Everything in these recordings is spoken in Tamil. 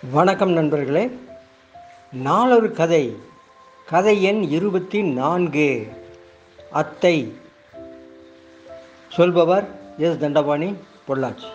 வணக்கம் நண்பர்களே நாளொரு கதை கதை எண் இருபத்தி நான்கு அத்தை சொல்பவர் எஸ் தண்டபாணி பொள்ளாச்சி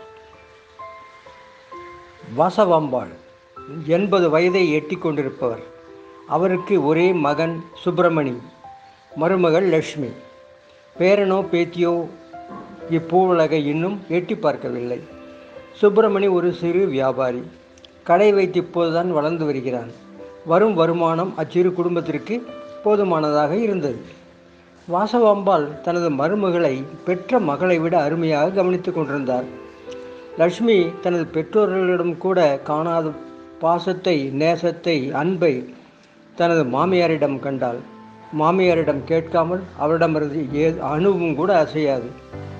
வாசவாம்பாள் எண்பது வயதை எட்டி கொண்டிருப்பவர் அவருக்கு ஒரே மகன் சுப்பிரமணி மருமகள் லட்சுமி பேரனோ பேத்தியோ இப்பூவுலகை இன்னும் எட்டி பார்க்கவில்லை சுப்பிரமணி ஒரு சிறு வியாபாரி கடை வைத்து இப்போதுதான் வளர்ந்து வருகிறான் வரும் வருமானம் அச்சிறு குடும்பத்திற்கு போதுமானதாக இருந்தது வாசவாம்பாள் தனது மருமகளை பெற்ற மகளை விட அருமையாக கவனித்து கொண்டிருந்தார் லட்சுமி தனது பெற்றோர்களிடம் கூட காணாத பாசத்தை நேசத்தை அன்பை தனது மாமியாரிடம் கண்டாள் மாமியாரிடம் கேட்காமல் அவரிடமிருந்து ஏ அணுவும் கூட அசையாது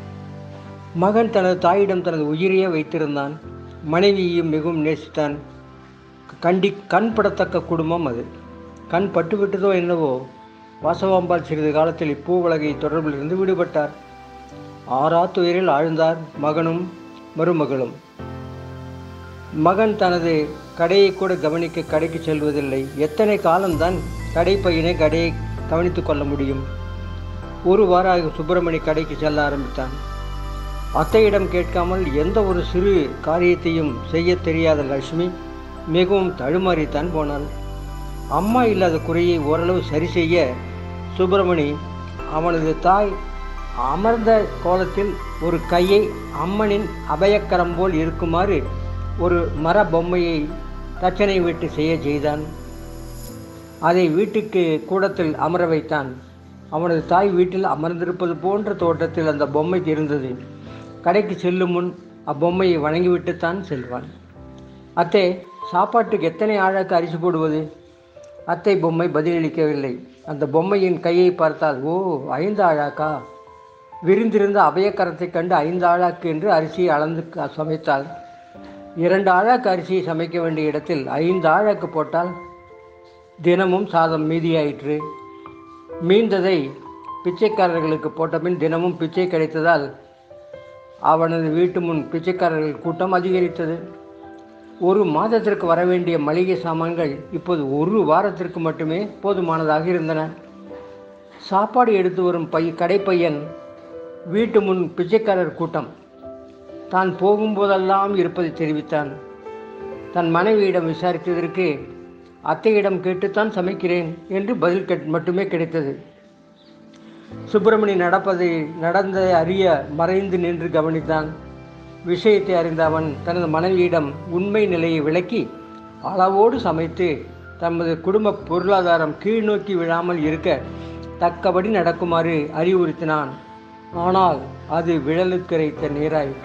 மகன் தனது தாயிடம் தனது உயிரையே வைத்திருந்தான் மனைவியையும் மிகவும் நேசித்தான் கண்டி கண் படத்தக்க குடும்பம் அது கண் பட்டுவிட்டதோ என்னவோ வாசவாம்பாள் சிறிது காலத்தில் இப்பூவுலகை தொடர்பிலிருந்து விடுபட்டார் ஆறா துயரில் ஆழ்ந்தார் மகனும் மருமகளும் மகன் தனது கடையை கூட கவனிக்க கடைக்கு செல்வதில்லை எத்தனை காலம்தான் கடை பையனை கடையை கவனித்து கொள்ள முடியும் ஒரு வாரம் சுப்பிரமணி கடைக்கு செல்ல ஆரம்பித்தான் அத்தையிடம் கேட்காமல் எந்த ஒரு சிறு காரியத்தையும் செய்ய தெரியாத லட்சுமி மிகவும் தடுமாறித்தான் போனாள் அம்மா இல்லாத குறையை ஓரளவு சரி செய்ய சுப்பிரமணி அவனது தாய் அமர்ந்த கோலத்தில் ஒரு கையை அம்மனின் அபயக்கரம் போல் இருக்குமாறு ஒரு மர பொம்மையை தச்சனை விட்டு செய்ய செய்தான் அதை வீட்டுக்கு கூடத்தில் அமர வைத்தான் அவனது தாய் வீட்டில் அமர்ந்திருப்பது போன்ற தோட்டத்தில் அந்த பொம்மை இருந்தது கடைக்கு செல்லும் முன் அப்பொம்மையை வணங்கிவிட்டுத்தான் செல்வான் அத்தை சாப்பாட்டுக்கு எத்தனை ஆழாக்கு அரிசி போடுவது அத்தை பொம்மை பதிலளிக்கவில்லை அந்த பொம்மையின் கையை பார்த்தால் ஓ ஐந்து ஆழாக்கா விரிந்திருந்த அபயக்கரத்தை கண்டு ஐந்து ஆழாக்கு என்று அரிசியை அளந்து சமைத்தாள் இரண்டு ஆழாக்கு அரிசியை சமைக்க வேண்டிய இடத்தில் ஐந்து ஆழாக்கு போட்டால் தினமும் சாதம் மீதியாயிற்று மீந்ததை பிச்சைக்காரர்களுக்கு போட்டபின் தினமும் பிச்சை கிடைத்ததால் அவனது வீட்டு முன் பிச்சைக்காரர்கள் கூட்டம் அதிகரித்தது ஒரு மாதத்திற்கு வர வேண்டிய மளிகை சாமான்கள் இப்போது ஒரு வாரத்திற்கு மட்டுமே போதுமானதாக இருந்தன சாப்பாடு எடுத்து வரும் பை கடைப்பையன் வீட்டு முன் பிச்சைக்காரர் கூட்டம் தான் போகும்போதெல்லாம் இருப்பதை தெரிவித்தான் தன் மனைவியிடம் விசாரித்ததற்கு அத்தையிடம் கேட்டுத்தான் சமைக்கிறேன் என்று பதில் மட்டுமே கிடைத்தது சுப்பிரமணி நடப்பதை நடந்ததை அறிய மறைந்து நின்று கவனித்தான் விஷயத்தை அறிந்த அவன் தனது மனைவியிடம் உண்மை நிலையை விளக்கி அளவோடு சமைத்து தமது குடும்ப பொருளாதாரம் கீழ்நோக்கி விழாமல் இருக்க தக்கபடி நடக்குமாறு அறிவுறுத்தினான் ஆனால் அது விழலுக்கரைத்த நீராயிற்று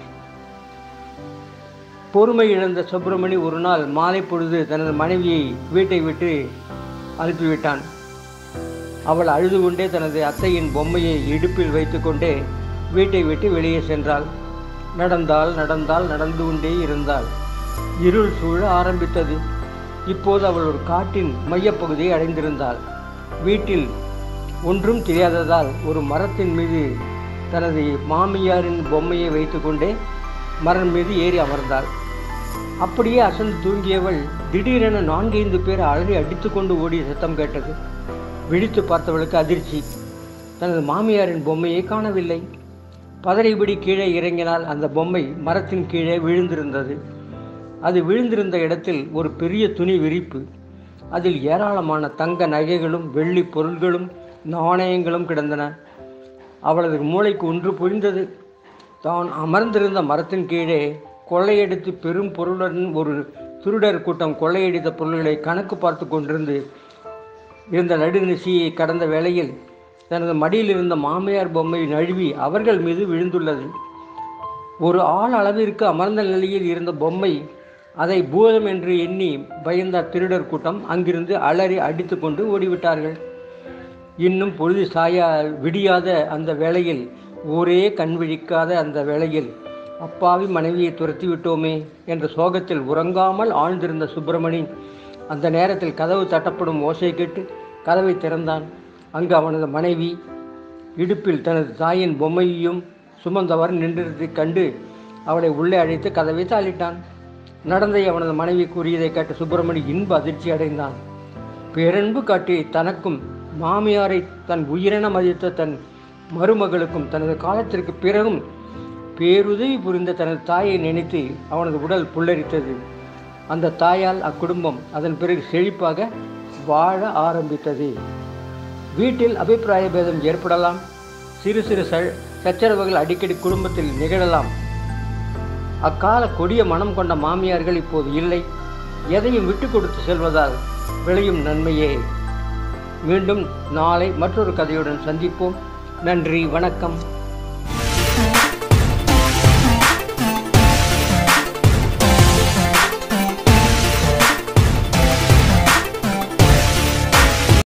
பொறுமை இழந்த சுப்பிரமணி ஒரு நாள் மாலை பொழுது தனது மனைவியை வீட்டை விட்டு அனுப்பிவிட்டான் அவள் அழுது கொண்டே தனது அத்தையின் பொம்மையை இடுப்பில் வைத்துக்கொண்டே வீட்டை விட்டு வெளியே சென்றாள் நடந்தால் நடந்தால் நடந்து கொண்டே இருந்தாள் இருள் சூழ ஆரம்பித்தது இப்போது அவள் ஒரு காட்டின் மையப்பகுதியை அடைந்திருந்தாள் வீட்டில் ஒன்றும் தெரியாததால் ஒரு மரத்தின் மீது தனது மாமியாரின் பொம்மையை வைத்துக்கொண்டே மரம் மீது ஏறி அமர்ந்தாள் அப்படியே அசந்து தூங்கியவள் திடீரென நான்கைந்து பேர் அழகி அடித்துக்கொண்டு ஓடிய சத்தம் கேட்டது விழித்து பார்த்தவளுக்கு அதிர்ச்சி தனது மாமியாரின் பொம்மையை காணவில்லை பதறிபடி கீழே இறங்கினால் அந்த பொம்மை மரத்தின் கீழே விழுந்திருந்தது அது விழுந்திருந்த இடத்தில் ஒரு பெரிய துணி விரிப்பு அதில் ஏராளமான தங்க நகைகளும் வெள்ளி பொருள்களும் நாணயங்களும் கிடந்தன அவளது மூளைக்கு ஒன்று புரிந்தது தான் அமர்ந்திருந்த மரத்தின் கீழே கொள்ளையடித்து பெரும் பொருளுடன் ஒரு திருடர் கூட்டம் கொள்ளையடித்த பொருள்களை கணக்கு பார்த்து கொண்டிருந்து இருந்த நடுநிசியை கடந்த வேளையில் தனது மடியில் இருந்த மாமியார் பொம்மை நழுவி அவர்கள் மீது விழுந்துள்ளது ஒரு ஆள் அளவிற்கு அமர்ந்த நிலையில் இருந்த பொம்மை அதை பூதம் என்று எண்ணி பயந்த திருடர் கூட்டம் அங்கிருந்து அலறி அடித்து கொண்டு ஓடிவிட்டார்கள் இன்னும் பொழுது சாயா விடியாத அந்த வேளையில் ஊரே கண் விழிக்காத அந்த வேளையில் அப்பாவி மனைவியை துரத்தி விட்டோமே என்ற சோகத்தில் உறங்காமல் ஆழ்ந்திருந்த சுப்பிரமணி அந்த நேரத்தில் கதவு தட்டப்படும் ஓசை கேட்டு கதவை திறந்தான் அங்கு அவனது மனைவி இடுப்பில் தனது தாயின் பொம்மையையும் சுமந்தவர் நின்றிருந்ததைக் கண்டு அவளை உள்ளே அழைத்து கதவை தாளிட்டான் நடந்தை அவனது மனைவி கூறியதை கேட்ட சுப்பிரமணி இன்ப அதிர்ச்சி அடைந்தான் பேரன்பு காட்டி தனக்கும் மாமியாரை தன் உயிரென மதித்த தன் மருமகளுக்கும் தனது காலத்திற்கு பிறகும் பேருதவி புரிந்த தனது தாயை நினைத்து அவனது உடல் புல்லரித்தது அந்த தாயால் அக்குடும்பம் அதன் பிறகு செழிப்பாக வாழ ஆரம்பித்தது வீட்டில் அபிப்பிராய பேதம் ஏற்படலாம் சிறு சிறு ச சச்சரவுகள் அடிக்கடி குடும்பத்தில் நிகழலாம் அக்கால கொடிய மனம் கொண்ட மாமியார்கள் இப்போது இல்லை எதையும் விட்டு கொடுத்து செல்வதால் விளையும் நன்மையே மீண்டும் நாளை மற்றொரு கதையுடன் சந்திப்போம் நன்றி வணக்கம்